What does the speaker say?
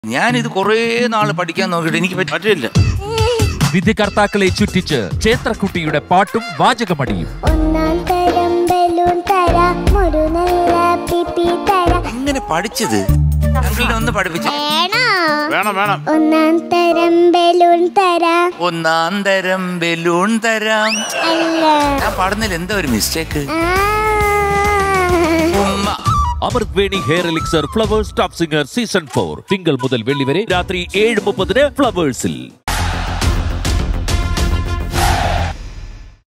ഞാനിത് കുറേ നാള് പഠിക്കാൻ നോക്കിയിട്ട് എനിക്ക് പറ്റില്ല വിധികർത്താക്കളെ ചുറ്റിച്ച് ക്ഷേത്രക്കുട്ടിയുടെ പാട്ടും വാചകമടിയും ഒന്നാം തരം ബലൂൺ തരാം ഒരു നല്ല പിപ്പി തരാം എങ്ങനെ പഠിച്ചത് അങ്കിളിനെ ഒന്ന് പഠിപ്പിച്ചു വേണോ വേണം വേണം ഒന്നാം തരം ബലൂൺ തരാം ഒന്നാം തരം ബലൂൺ തരാം അല്ല ഞാൻ പാടുന്നതിൽ എന്താ ഒരു മിസ്റ്റേക്ക് ആ. ഉമ്മ Amrit Veni hair elixir Flowers top singer season four തിങ്കൾ മുതൽ വെള്ളി വരെ രാത്രി ഏഴ് മുപ്പതിന് ഫ്ലവേഴ്സിൽ